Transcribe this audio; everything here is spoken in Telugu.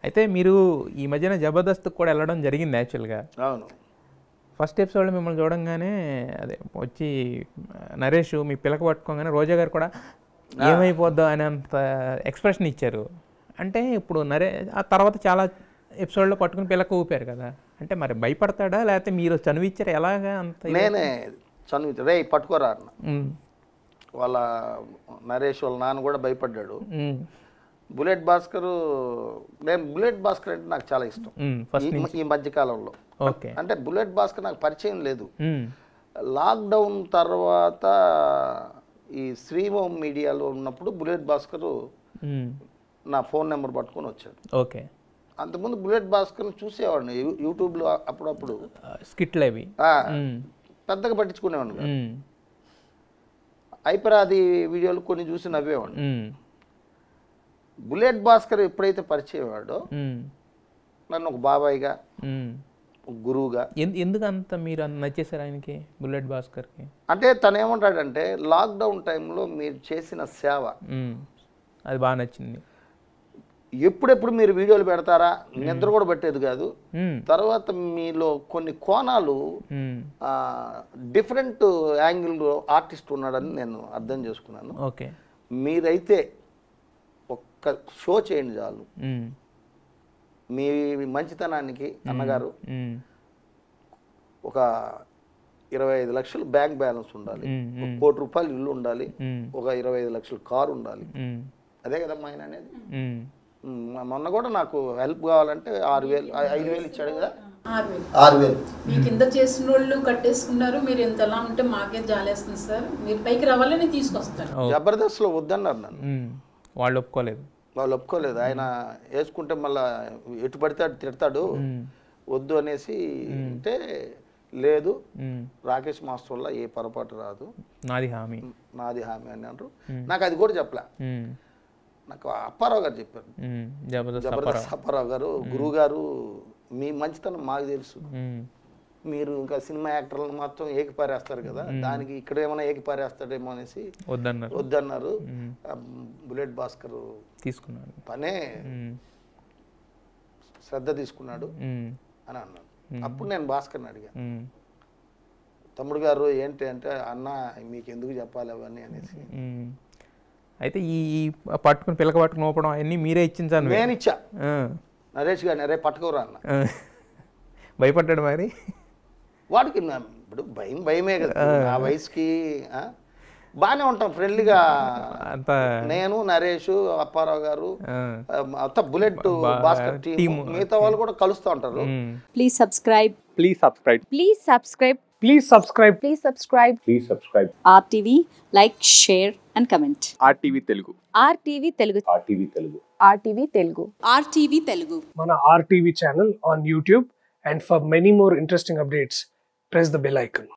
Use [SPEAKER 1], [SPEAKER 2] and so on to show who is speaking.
[SPEAKER 1] అయితే మీరు ఈ మధ్యన జబర్దస్త్ కూడా వెళ్ళడం జరిగింది యాక్చువల్గా
[SPEAKER 2] అవును
[SPEAKER 1] ఫస్ట్ ఎపిసోడ్లో మిమ్మల్ని చూడంగానే అదే వచ్చి ఆ, నరేష్ మీ పిలక పట్టుకోగానే రోజా గారు కూడా ఏమైపోద్దో అని అంత ఎక్స్ప్రెషన్ ఇచ్చారు అంటే ఇప్పుడు నరే ఆ తర్వాత చాలా ఎపిసోడ్లో పట్టుకుని పిలక ఊపారు కదా అంటే మరి భయపడతాడా లేకపోతే మీరు చనువిచ్చారు ఎలాగా అంత ఇది?
[SPEAKER 2] నేనే చనువు రే పట్టుకోరా అన్న
[SPEAKER 1] ఉమ్,
[SPEAKER 2] వాళ్ళ నరేష్ వాళ్ళ నాన్న కూడా భయపడ్డాడు
[SPEAKER 1] ఉమ్,
[SPEAKER 2] బుల్లెట్ భాస్కర్ నేను బుల్లెట్ భాస్కర్ అంటే నాకు చాలా ఇష్టం
[SPEAKER 1] ఉమ్, ఫస్ట్
[SPEAKER 2] ఈ- ఈ మధ్య కాలంలో
[SPEAKER 1] ఓకే
[SPEAKER 2] అంటే బుల్లెట్ భాస్కర్ నాకు పరిచయం లేదు
[SPEAKER 1] ఉమ్,
[SPEAKER 2] లాక్డౌన్ తర్వాత ఈ శ్రీమోమ్ మీడియాలో ఉన్నప్పుడు బుల్లెట్ భాస్కర్
[SPEAKER 1] ఉమ్,
[SPEAKER 2] నా ఫోన్ నెంబర్ పట్టుకొని వచ్చాడు
[SPEAKER 1] ఓకే
[SPEAKER 2] అంతకుముందు బుల్లెట్ భాస్కర్ని చూసేవాడిని యూ- యూట్యూబ్లో అప్పుడప్పుడు
[SPEAKER 1] ఆ, స్కిట్లు అవి
[SPEAKER 2] ఆ,
[SPEAKER 1] ఉమ్,
[SPEAKER 2] పెద్దగా పట్టించుకునేవాడిని కాదు.
[SPEAKER 1] ఉమ్,
[SPEAKER 2] ఐపరాది వీడియోలు కొన్ని చూసి నవ్వేవాడిని
[SPEAKER 1] ఉమ్,
[SPEAKER 2] బుల్లెట్ భాస్కర్ ఎప్పుడైతే పరిచయం వాడో
[SPEAKER 1] ఉమ్,
[SPEAKER 2] నన్ను ఒక బాబాయిగా
[SPEAKER 1] ఉమ్.
[SPEAKER 2] ఒక గురువుగా
[SPEAKER 1] ఎందు- ఎందుకు అంత మీరు అంత నచ్చేసారు ఆయనకి బుల్లెట్ భాస్కర్కి
[SPEAKER 2] అంటే తను ఏమంటాడంటే లాక్డౌన్ టైంలో మీరు చేసిన సేవ
[SPEAKER 1] ఉమ్, అది బాగా నచ్చింది
[SPEAKER 2] ఎప్పుడెప్పుడు మీరు వీడియోలు పెడతారా నిద్ర కూడా పెట్టేది కాదు
[SPEAKER 1] ఉమ్,
[SPEAKER 2] తర్వాత మీలో కొన్ని కోణాలు
[SPEAKER 1] ఉమ్,
[SPEAKER 2] డిఫరెంట్ యాంగిల్ ఆర్టిస్ట్ ఉన్నాడని నేను అర్థం చేసుకున్నాను
[SPEAKER 1] ఓకే
[SPEAKER 2] మీరైతే ఒక్క షో చేయండి చాలు
[SPEAKER 1] ఉమ్,
[SPEAKER 2] మీ మంచితనానికి అన్నగారు
[SPEAKER 1] ఉమ్,
[SPEAKER 2] ఒక ఇరవై ఐదు లక్షలు బ్యాంక్ బ్యాలెన్స్ ఉండాలి
[SPEAKER 1] ఉమ్,
[SPEAKER 2] ఒక కోటి రూపాయలు ఇల్లు ఉండాలి
[SPEAKER 1] ఉమ్,
[SPEAKER 2] ఒక ఇరవై ఐదు లక్షలు కారు ఉండాలి
[SPEAKER 1] ఉమ్,
[SPEAKER 2] అదే కదమ్మా ఆయన అనేది
[SPEAKER 1] ఉమ్,
[SPEAKER 2] ఉమ్, మొన్న కూడా నాకు హెల్ప్ కావాలంటే ఆరు వేలు ఐ- ఐదు వేలు ఇచ్చాడు కదా
[SPEAKER 3] ఆరు వేలు
[SPEAKER 2] ఆరు వేలు
[SPEAKER 3] మీ కింద చేసిన వాళ్ళు కట్టేసుకున్నారు మీరు ఎంతలా ఉంటే మాకే జాలేస్తుంది సార్ మీరు పైకి రావాలని తీసుకొస్తారు
[SPEAKER 1] ఓ,
[SPEAKER 2] జబర్దస్త్లో వద్దన్నారు నన్ను
[SPEAKER 1] ఉమ్, వాళ్ళు ఒప్పుకోలేదు
[SPEAKER 2] వాళ్ళు ఒప్పుకోలేదు ఆయన వేసుకుంటే మళ్ళా ఎటు పడితే అటు తిడతాడు
[SPEAKER 1] ఉమ్,
[SPEAKER 2] వద్దు అనేసి అంటే లేదు
[SPEAKER 1] ఉమ్,
[SPEAKER 2] రాకేష్ మాస్టర్ వల్ల ఏ పొరపాటు రాదు
[SPEAKER 1] నాది హామీ
[SPEAKER 2] నాది హామీ అని అంటారు నాకు అది కూడా చెప్పలే
[SPEAKER 1] ఉమ్,
[SPEAKER 2] నాకు అప్పారావు గారు చెప్పారు
[SPEAKER 1] ఉమ్, జబర్దస్త్
[SPEAKER 2] జబర్దస్త్ అప్పారావు గారు గురువు గారు మీ మంచితనం మాకు తెలుసు
[SPEAKER 1] ఉమ్,
[SPEAKER 2] మీరు ఇంకా సినిమా యాక్టర్లను మాత్రం ఏకిపారేస్తారు కదా దానికి ఇక్కడ ఏమైనా ఏకిపారేస్తాడేమో అనేసి
[SPEAKER 1] వద్దన్నారు
[SPEAKER 2] వద్దన్నారు ఆ బుల్లెట్ భాస్కర్
[SPEAKER 1] తీసుకున్నాను
[SPEAKER 2] పనే
[SPEAKER 1] ఉమ్,
[SPEAKER 2] శ్రద్ధ తీసుకున్నాడు
[SPEAKER 1] ఉమ్,
[SPEAKER 2] అని అన్నాను అప్పుడు నేను భాస్కర్ని అడిగాను
[SPEAKER 1] ఉమ్,
[SPEAKER 2] తమ్ముడు గారు ఏంటి అంటే అన్న మీకు ఎందుకు చెప్పాలి అవన్నీ అనేసి
[SPEAKER 1] ఉమ్. అయితే ఈ ఈ పట్టుకుని పిల్లక పట్టుకుని ఊపడం అవన్నీ మీరే ఇచ్చించాను
[SPEAKER 2] నేను ఇచ్చా నరేష్ గారిని అరే పట్టుకోరా అన్న
[SPEAKER 1] భయపడ్డాడు మరి
[SPEAKER 2] వాడికి నా- ఇప్పుడు భయం భయమే కదా నా వయసుకి ఆ? బాగానే ఉంటాం ఫ్రెండ్లీగా
[SPEAKER 1] అంత
[SPEAKER 2] నేను నరేష్ అప్పారావు గారు
[SPEAKER 1] ఆ,
[SPEAKER 2] ఆ, మొత్తం బుల్లెట్ భాస్కర్ టీమ్ మిగతా వాళ్ళు కూడా కలుస్తూ ఉంటారు
[SPEAKER 1] ఉమ్.
[SPEAKER 4] Please subscribe.
[SPEAKER 5] Please subscribe.
[SPEAKER 4] Please subscribe.
[SPEAKER 5] Please subscribe.
[SPEAKER 4] Please subscribe.
[SPEAKER 5] Please subscribe.
[SPEAKER 4] RTV, like, share, and comment.
[SPEAKER 5] RTV Telugu.
[SPEAKER 4] RTV Telugu.
[SPEAKER 5] RTV Telugu.
[SPEAKER 6] RTV Telugu.
[SPEAKER 4] RTV Telugu.
[SPEAKER 7] మన RTV channel on YouTube. And for many more interesting updates, press the bell icon.